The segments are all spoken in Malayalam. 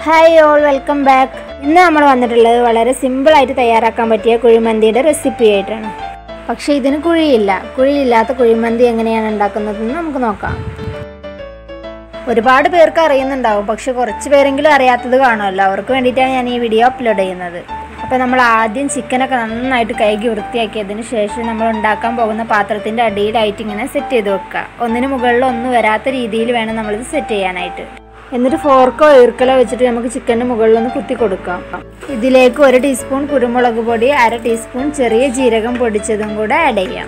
ഹായ് ഓൾ വെൽക്കം ബാക്ക് ഇന്ന് നമ്മൾ വന്നിട്ടുള്ളത് വളരെ സിമ്പിളായിട്ട് തയ്യാറാക്കാൻ പറ്റിയ കുഴിമന്തിയുടെ റെസിപ്പി ആയിട്ടാണ് പക്ഷേ ഇതിന് കുഴിയില്ല കുഴിയില്ലാത്ത കുഴിമന്തി എങ്ങനെയാണ് ഉണ്ടാക്കുന്നതെന്ന് നമുക്ക് നോക്കാം ഒരുപാട് പേർക്ക് അറിയുന്നുണ്ടാവും പക്ഷെ കുറച്ച് പേരെങ്കിലും അറിയാത്തത് കാണുമല്ലോ അവർക്ക് വേണ്ടിയിട്ടാണ് ഞാൻ ഈ വീഡിയോ അപ്ലോഡ് ചെയ്യുന്നത് അപ്പോൾ നമ്മൾ ആദ്യം ചിക്കനൊക്കെ നന്നായിട്ട് കഴുകി വൃത്തിയാക്കിയതിന് ശേഷം നമ്മൾ ഉണ്ടാക്കാൻ പോകുന്ന പാത്രത്തിൻ്റെ അടിയിലായിട്ട് ഇങ്ങനെ സെറ്റ് ചെയ്ത് വെക്കുക ഒന്നിന് മുകളിൽ ഒന്നും വരാത്ത രീതിയിൽ വേണം നമ്മളിത് സെറ്റ് ചെയ്യാനായിട്ട് എന്നിട്ട് ഫോർക്കോ ഈർക്കലോ വെച്ചിട്ട് നമുക്ക് ചിക്കൻ്റെ മുകളിലൊന്ന് കുത്തി കൊടുക്കാം ഇതിലേക്ക് ഒരു ടീസ്പൂൺ കുരുമുളക് പൊടി അര ടീസ്പൂൺ ചെറിയ ജീരകം പൊടിച്ചതും കൂടെ ആഡ് ചെയ്യാം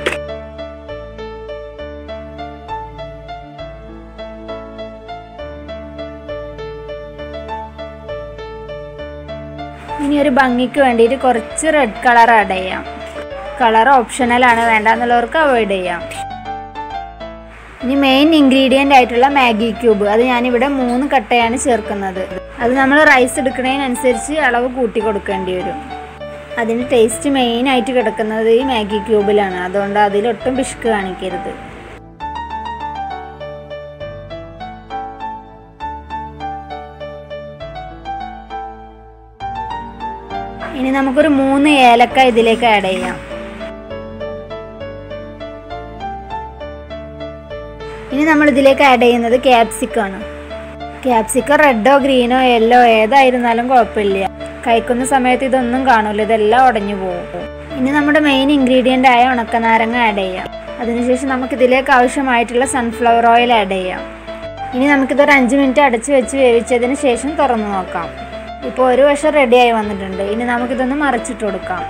ഇനി ഒരു ഭംഗിക്ക് വേണ്ടിയിട്ട് കുറച്ച് റെഡ് കളർ ആഡ് ചെയ്യാം കളർ ഓപ്ഷണലാണ് വേണ്ടാന്നുള്ളവർക്ക് അവോയ്ഡ് ചെയ്യാം ഇനി മെയിൻ ഇൻഗ്രീഡിയൻ്റ് ആയിട്ടുള്ള മാഗി ക്യൂബ് അത് ഞാനിവിടെ മൂന്ന് കട്ടയാണ് ചേർക്കുന്നത് അത് നമ്മൾ റൈസ് എടുക്കുന്നതിനനുസരിച്ച് അളവ് കൂട്ടി കൊടുക്കേണ്ടി വരും അതിന് ടേസ്റ്റ് മെയിൻ ആയിട്ട് കിടക്കുന്നത് ഈ മാഗി ക്യൂബിലാണ് അതുകൊണ്ട് അതിലൊട്ടും പിഷ്ക്ക് കാണിക്കരുത് ഇനി നമുക്കൊരു മൂന്ന് ഏലക്ക ഇതിലേക്ക് ആഡ് ചെയ്യാം ഇനി നമ്മൾ ഇതിലേക്ക് ആഡ് ചെയ്യുന്നത് ക്യാപ്സിക്കാണ് ക്യാപ്സിക്കം റെഡോ ഗ്രീനോ യെല്ലോ ഏതായിരുന്നാലും കുഴപ്പമില്ല കഴിക്കുന്ന സമയത്ത് ഇതൊന്നും കാണൂല ഇതെല്ലാം ഉടഞ്ഞു പോകും ഇനി നമ്മുടെ മെയിൻ ഇൻഗ്രീഡിയൻ്റ് ആയ ഉണക്കനാരങ്ങ ആഡ് ചെയ്യാം അതിനുശേഷം നമുക്ക് ഇതിലേക്ക് ആവശ്യമായിട്ടുള്ള സൺഫ്ലവർ ഓയിൽ ആഡ് ചെയ്യാം ഇനി നമുക്കിതൊരു അഞ്ച് മിനിറ്റ് അടച്ച് വെച്ച് വേവിച്ചതിന് ശേഷം തുറന്നു നോക്കാം ഇപ്പോൾ ഒരു വശം റെഡിയായി വന്നിട്ടുണ്ട് ഇനി നമുക്കിതൊന്ന് മറിച്ചിട്ട് കൊടുക്കാം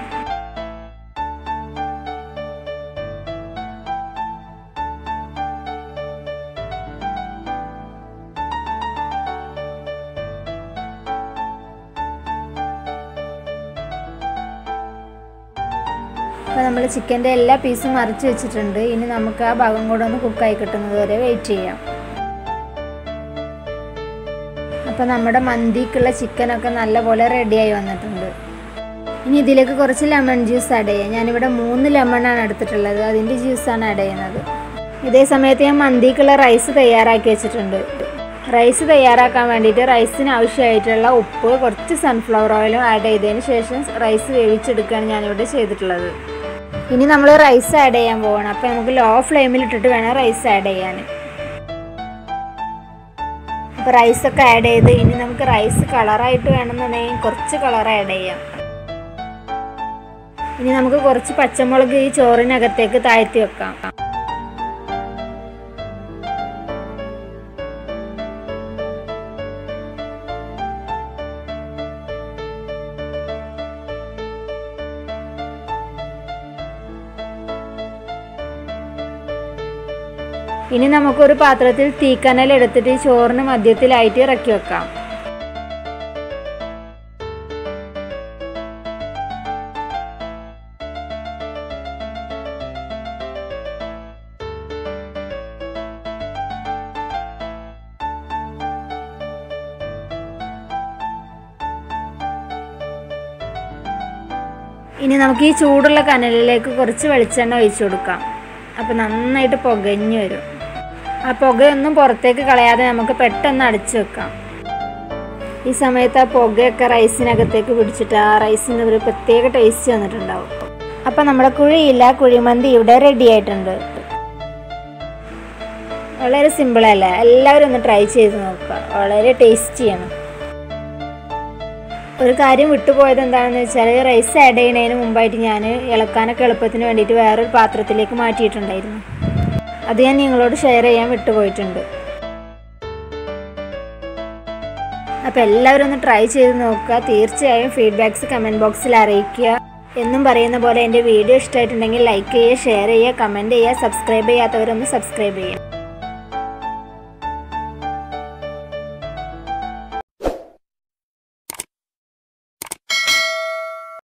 അപ്പോൾ നമ്മൾ ചിക്കൻ്റെ എല്ലാ പീസും മറിച്ച് വെച്ചിട്ടുണ്ട് ഇനി നമുക്ക് ആ ഭാഗം കൂടെ ഒന്ന് കുക്കായി കിട്ടുന്നത് വരെ വെയിറ്റ് ചെയ്യാം അപ്പോൾ നമ്മുടെ മന്തിക്കുള്ള ചിക്കനൊക്കെ നല്ലപോലെ റെഡിയായി വന്നിട്ടുണ്ട് ഇനി ഇതിലേക്ക് കുറച്ച് ലെമൺ ജ്യൂസ് ആഡ് ചെയ്യാം ഞാനിവിടെ മൂന്ന് ലെമണാണ് എടുത്തിട്ടുള്ളത് അതിൻ്റെ ജ്യൂസാണ് ആഡ് ചെയ്യുന്നത് ഇതേ സമയത്ത് ഞാൻ മന്തിക്കുള്ള റൈസ് തയ്യാറാക്കി വെച്ചിട്ടുണ്ട് റൈസ് തയ്യാറാക്കാൻ വേണ്ടിയിട്ട് റൈസിന് ആവശ്യമായിട്ടുള്ള ഉപ്പ് കുറച്ച് സൺഫ്ലവർ ഓയിലും ആഡ് ചെയ്തതിന് ശേഷം റൈസ് വേവിച്ചെടുക്കുകയാണ് ഞാനിവിടെ ചെയ്തിട്ടുള്ളത് ഇനി നമ്മൾ റൈസ് ആഡ് ചെയ്യാൻ പോകണം അപ്പോൾ നമുക്ക് ലോ ഫ്ലെയിമിൽ ഇട്ടിട്ട് വേണം റൈസ് ആഡ് ചെയ്യാൻ അപ്പോൾ റൈസൊക്കെ ആഡ് ചെയ്ത് ഇനി നമുക്ക് റൈസ് കളറായിട്ട് വേണമെന്നുണ്ടെങ്കിൽ കുറച്ച് കളർ ആഡ് ചെയ്യാം ഇനി നമുക്ക് കുറച്ച് പച്ചമുളക് ഈ ചോറിനകത്തേക്ക് താഴ്ത്തി വെക്കാം ഇനി നമുക്കൊരു പാത്രത്തിൽ തീക്കനൽ എടുത്തിട്ട് ഈ ചോറിന് മധ്യത്തിലായിട്ട് ഇറക്കി വെക്കാം ഇനി നമുക്ക് ഈ ചൂടുള്ള കനലിലേക്ക് കുറച്ച് വെളിച്ചെണ്ണ ഒഴിച്ചു കൊടുക്കാം അപ്പോൾ നന്നായിട്ട് പുകഞ്ഞു വരും ആ പുകയൊന്നും പുറത്തേക്ക് കളയാതെ നമുക്ക് പെട്ടെന്ന് അടച്ചു വെക്കാം ഈ സമയത്ത് ആ പുകയൊക്കെ റൈസിനകത്തേക്ക് പിടിച്ചിട്ട് ആ റൈസിന് ഒരു പ്രത്യേക ടേസ്റ്റ് വന്നിട്ടുണ്ടാവും അപ്പം നമ്മുടെ കുഴിയില്ല കുഴിമന്തി ഇവിടെ റെഡി ആയിട്ടുണ്ട് വളരെ സിമ്പിളല്ല എല്ലാവരും ഒന്ന് ട്രൈ ചെയ്ത് നോക്കുക വളരെ ടേസ്റ്റിയാണ് ഒരു കാര്യം വിട്ടുപോയത് എന്താണെന്ന് വെച്ചാൽ റൈസ് ആഡ് ചെയ്യുന്നതിന് മുമ്പായിട്ട് ഞാൻ ഇളക്കാനൊക്കെ എളുപ്പത്തിന് വേണ്ടിയിട്ട് വേറൊരു പാത്രത്തിലേക്ക് മാറ്റിയിട്ടുണ്ടായിരുന്നു അത് ഞാൻ നിങ്ങളോട് ഷെയർ ചെയ്യാൻ വിട്ടുപോയിട്ടുണ്ട് അപ്പോൾ എല്ലാവരും ഒന്ന് ട്രൈ ചെയ്ത് നോക്കുക തീർച്ചയായും ഫീഡ്ബാക്ക്സ് കമൻറ്റ് ബോക്സിൽ അറിയിക്കുക എന്നും പറയുന്ന പോലെ എൻ്റെ വീഡിയോ ഇഷ്ടമായിട്ടുണ്ടെങ്കിൽ ലൈക്ക് ചെയ്യുക ഷെയർ ചെയ്യുക കമൻറ്റ് ചെയ്യുക സബ്സ്ക്രൈബ് ചെയ്യാത്തവരൊന്ന് സബ്സ്ക്രൈബ് ചെയ്യുക